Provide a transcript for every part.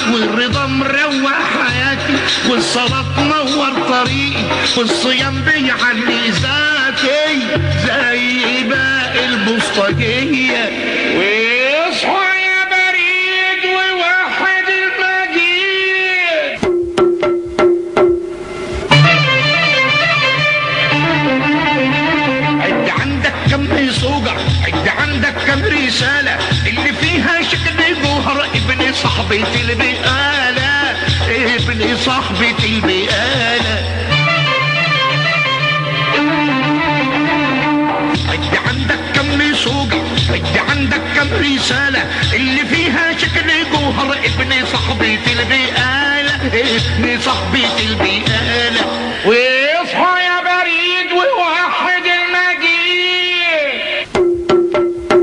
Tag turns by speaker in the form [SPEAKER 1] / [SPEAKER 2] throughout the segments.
[SPEAKER 1] والرضا مروق حياتي والصلاة تنور طريقي والصيام بيعلي ذاتي زي باقي البسطجية واصحى يا بريد ووحد المجيد عد عندك كم صوجع عد عندك كم رسالة اللي فيها شكل جوهر ابن صاحبة البقالة ابن صاحبة البقالة عد عندك كم صوجع عد عندك كم رسالة اللي فيها شكل جوهر ابن صاحبة البقالة ابن صاحبة البقالة واصحى يا بريد ووحد المجيد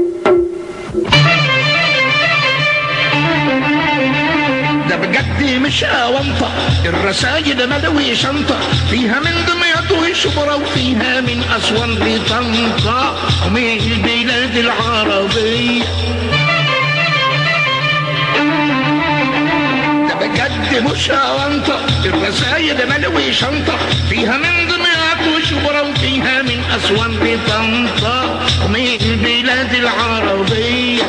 [SPEAKER 1] ده بجد مش أونطة الرسايل مدوي شنطة فيها من دمياط وشبرا وفيها من أسوان لطنطا ومن البلاد العربية ده بجد مش أونطة الرسايل مدوي شنطة فيها من دمياط وشبرا وفيها من أسوان لطنطا ومن البلاد العربية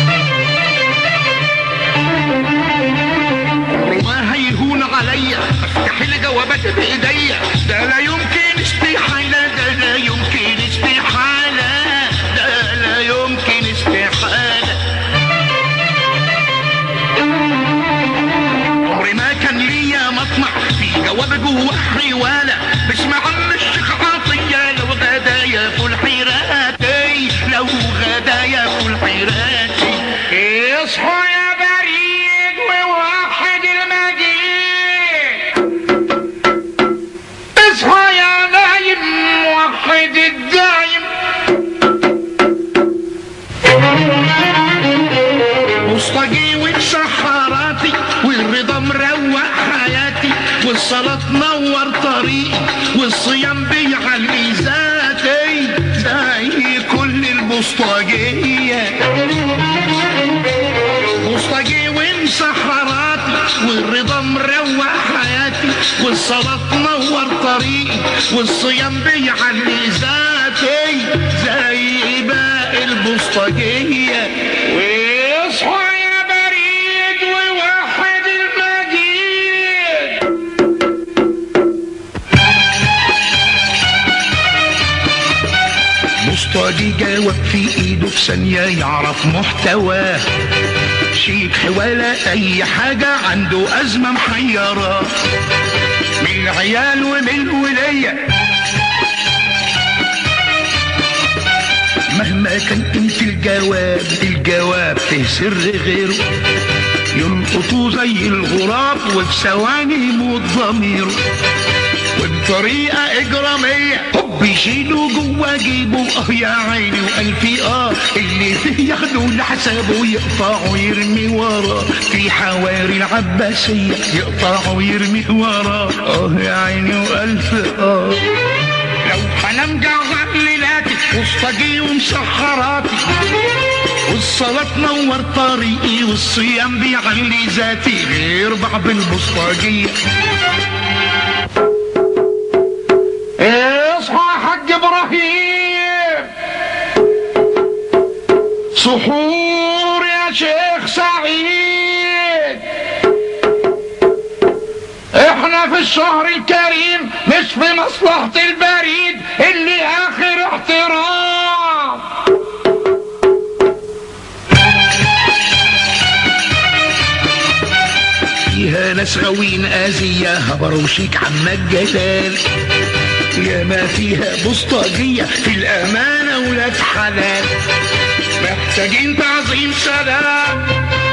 [SPEAKER 1] عمره ما هيهون عليا افتح الجوابات بايديا ده لا يمكن استحالة ده لا يمكن استحالة ده لا يمكن استحالة عمري ما كان ليا مطمع في جواب جوه حوالة بسمع عن الشيخ عطية لو غدايا فول حيراتي لو غدايا فول حيراتي اصحى يا بريد ووحد المجيد اصحى يا نايم وحد الدايم مصطجي وسحراتي والرضا مروق حياتي والصلاة تنور طريقي والصيام بيعلي ذاتي زي كل المصطجية مصطجي ومسحراتي والرضا مروق حياتي والصلاة تنور طريقي والصيام بيعلي ذاتي زي باقي البسطجية واصحى يا بريد ووحد المجيد مصطفى جاوب في ايده في ثانية يعرف محتواه شيك ولا اي حاجة عنده ازمة محيرة من العيال ومن الولية مهما كان انت الجواب الجواب فيه سر غيره يلقطوا زي الغراب وفي ثواني يموت ضميره وبطريقة إجرامية حب يشيله جوا جيبه اه يا عيني وقلبي اه اللي فيه ياخده لحسابه يقطع ويرمي وراه في حواري العباسية يقطع ويرمي وراه اه يا عيني وألف اه لو هنام جعان ليلاتي وسطجي ومسحراتي والصلاة تنور طريقي والصيام بيعلي ذاتي غير بعض البسطجية اصحى يا حاج ابراهيم سحور يا شيخ سعيد احنا في الشهر الكريم مش في مصلحة البريد اللي اخر احترام فيها ناس غاويين آزية هبروا شيك عم الجلال يا ما فيها بسطجية في الأمانة ولاد حلال محتاجين تعظيم سلام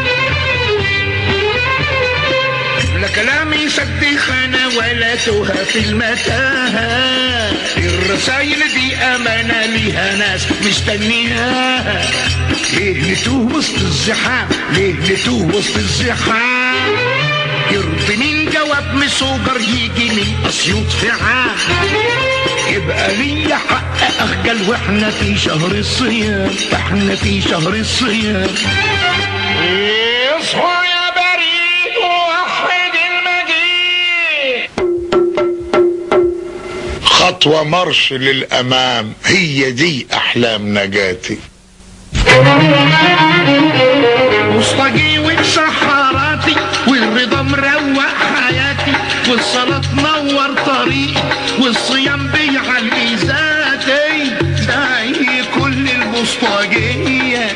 [SPEAKER 1] لا كلام يسد خانة ولا تهى في المتاهة الرسايل دي أمانة ليها ناس مستنياها ليه نتوه وسط الزحام ليه نتوه وسط الزحام يرضي مين جواب مسوجر يجي من أسيوط في عام يبقى ليا حق أخجل واحنا في شهر الصيام احنا في شهر الصيام اصحى يا بريد
[SPEAKER 2] خطوة مرش للأمام هي دي أحلام نجاتي
[SPEAKER 1] مصطجي وسحراتي والرضا مروق حياتي والصلاة تنور طريقي والصيام بيعلي ذاتي زي كل المصطجية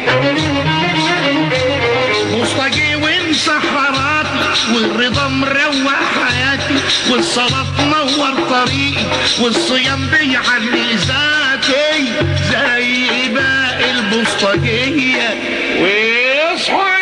[SPEAKER 1] مصطجي ومسحراتي والرضا مروق حياتي والصلاة تنور طريقي والصيام بيعلي ذاتي زي باقي المصطجية واصحى